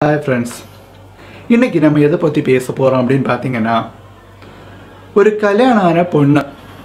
hi friends இன்னைக்கு நம்ம எதை பற்றி பேச போகிறோம் அப்படின்னு பார்த்தீங்கன்னா ஒரு கல்யாணம் ஆன பொண்ணு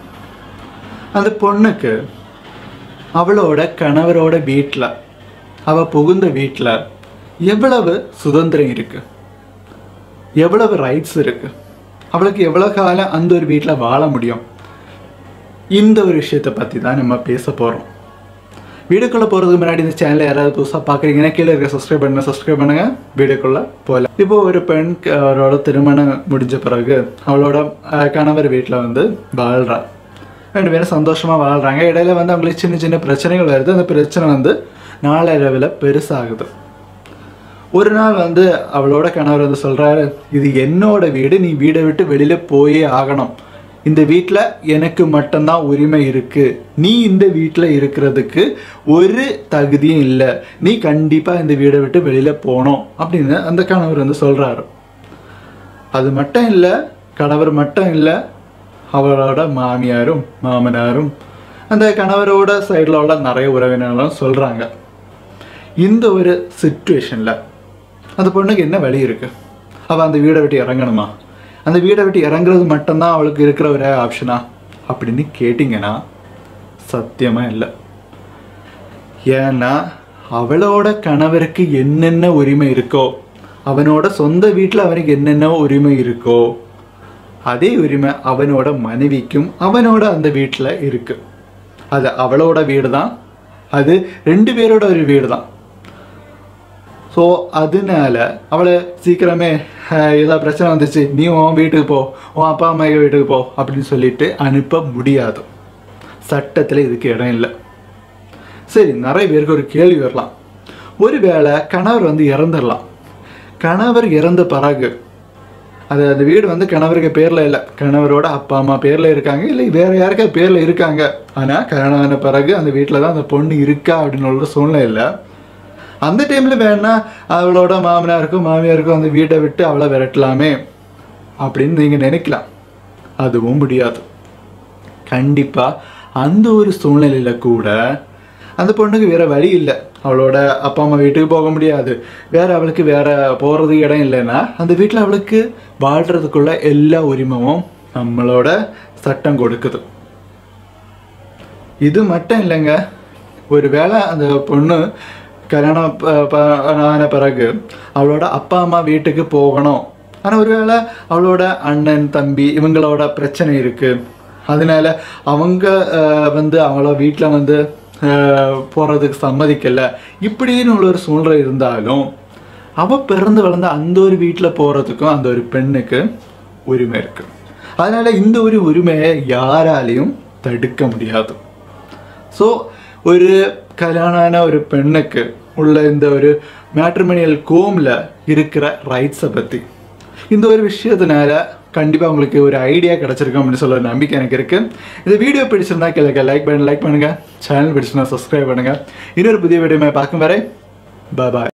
அந்த பொண்ணுக்கு அவளோட கணவரோட வீட்டில் அவள் புகுந்த வீட்டில் எவ்வளவு சுதந்திரம் இருக்கு எவ்வளவு ரைட்ஸ் இருக்கு அவளுக்கு எவ்வளோ காலம் அந்த ஒரு வீட்டில் வாழ முடியும் இந்த ஒரு விஷயத்தை பற்றி தான் நம்ம பேச போகிறோம் வீடியோக்குள்ளே போகிறதுக்கு முன்னாடி இந்த சேனலை யாராவது புதுசாக பார்க்குறீங்கன்னா கீழே இருக்க சப்ஸ்கிரைப் பண்ணுங்க சப்ஸ்கிரைப் பண்ணுங்க வீடியோக்குள்ளே போகலாம் இப்போ ஒரு பெண் க- அவரோட திருமணம் முடிஞ்ச பிறகு அவளோட அஹ், கணவர் வீட்டில் வந்து வாழ்றா ரெண்டு பேரும் சந்தோஷமாக வாழ்கிறாங்க இடையில வந்து அவங்களுக்கு சின்ன சின்ன பிரச்சனைகள் வருது அந்த பிரச்சனை வந்து நாளடைவில் பெருசாகுது ஒரு நாள் வந்து அவளோட கணவர் வந்து சொல்றாரு இது என்னோட வீடு நீ வீடை விட்டு வெளியில போயே ஆகணும் இந்த வீட்டில் எனக்கு மட்டும்தான் உரிமை இருக்கு நீ இந்த வீட்டில் இருக்கிறதுக்கு ஒரு தகுதியும் இல்லை நீ கண்டிப்பா இந்த வீடை விட்டு வெளியில போகணும் அப்படின்னு அந்த கணவர் வந்து சொல்றாரு அது மட்டும் இல்லை கணவர் மட்டும் இல்லை அவளோட மாமியாரும் மாமனாரும் அந்த கணவரோட சைடில் உள்ள நிறைய உறவினர்களும் சொல்றாங்க இந்த ஒரு சுச்சுவேஷனில் அந்த பொண்ணுக்கு என்ன வழி இருக்கு அவள் அந்த வீடை விட்டு இறங்கணுமா அந்த வீடை விட்டு இறங்குறது மட்டும்தான் அவளுக்கு இருக்கிற ஒரே ஆப்ஷனா அப்படின்னு கேட்டிங்கன்னா சத்தியமாக இல்லை ஏன்னா அவளோட கணவருக்கு என்னென்ன உரிமை இருக்கோ அவனோட சொந்த வீட்டில் அவனுக்கு என்னென்ன உரிமை இருக்கோ அதே உரிமை அவனோட மனைவிக்கும் அவனோட அந்த வீட்டில் இருக்கு அது அவளோட வீடு தான் அது ரெண்டு பேரோட ஒரு வீடு தான் ஸோ அதனால அவளை சீக்கிரமே அஹ், ஏதாவது பிரச்சனை வந்துச்சு நீ உன் வீட்டுக்கு போ உன் அப்பா அம்மா வீட்டுக்கு போ அப்படின்னு சொல்லிட்டு அனுப்ப முடியாது சட்டத்தில் இதுக்கு இடம் இல்லை சரி நிறைய பேருக்கு ஒரு கேள்வி வரலாம் ஒருவேளை கணவர் வந்து இறந்துடலாம் கணவர் இறந்த பிறகு அது அந்த வீடு வந்து கணவருக்கு பேரில் இல்லை கணவரோட அப்பா அம்மா பேரில் இருக்காங்க இல்லை வேற யாருக்கா பேரில் இருக்காங்க ஆனால் கல்யாணம் ஆன பிறகு அந்த வீட்டில் தான் அந்த பொண்ணு இருக்கா அப்படின்னு உள்ள சூழ்நிலை இல்லை அந்த டைமில் வேணா அவளோட மாமனாருக்கும் மாமியாருக்கும் அந்த வீட்டை விட்டு அவளை விரட்டலாமே அப்படின்னு நீங்கள் நினைக்கலாம் அதுவும் முடியாது கண்டிப்பாக அந்த ஒரு சூழ்நிலையில் கூட அந்த பொண்ணுக்கு வேற வழி இல்லை அவளோட அப்பா அம்மா வீட்டுக்கு போக முடியாது வேற அவளுக்கு வேற போகிறதுக்கு இடம் இல்லைன்னா அந்த வீட்டில் அவளுக்கு வாழ்கிறதுக்குள்ள எல்லா உரிமையும் நம்மளோட சட்டம் கொடுக்குது இது மட்டும் இல்லைங்க ஒருவேளை அந்த பொண்ணு கல்யாணம் ப- ப- ஆன பிறகு அவளோட அப்பா அம்மா வீட்டுக்கு போகணும் ஆனால் ஒருவேளை அவளோட அண்ணன் தம்பி இவங்களோட பிரச்சனை இருக்கு அதனால அவங்க அஹ், வந்து அவள வீட்டில் வந்து அஹ், போறதுக்கு சம்மதிக்கல இப்படின்னு உள்ள ஒரு சூழ்நிலை இருந்தாலும் அவ பிறந்து வளர்ந்த அந்த ஒரு வீட்டில் போறதுக்கும் அந்த ஒரு பெண்ணுக்கு உரிமை இருக்கு அதனால இந்த ஒரு உரிமையை யாராலையும் தடுக்க முடியாது ஸோ ஒரு கல்யாணமான ஒரு பெண்ணுக்கு உள்ள இந்த ஒரு மேட்ரிமோனியல் கோமில் இருக்கிற ரைட்ஸை பற்றி இந்த ஒரு விஷயத்தினால கண்டிப்பாக உங்களுக்கு ஒரு ஐடியா கிடச்சிருக்கும் அப்படின்னு சொல்ல ஒரு நம்பிக்கை எனக்கு இருக்குது இந்த வீடியோ பிடிச்சிருந்தா கேளுங்க லைக் பண்ணி லைக் பண்ணுங்கள் சேனல் பிடிச்சிருந்தா சப்ஸ்கிரைப் பண்ணுங்கள் இன்னொரு புதிய வீடியோ பார்க்கும் வரை பாய்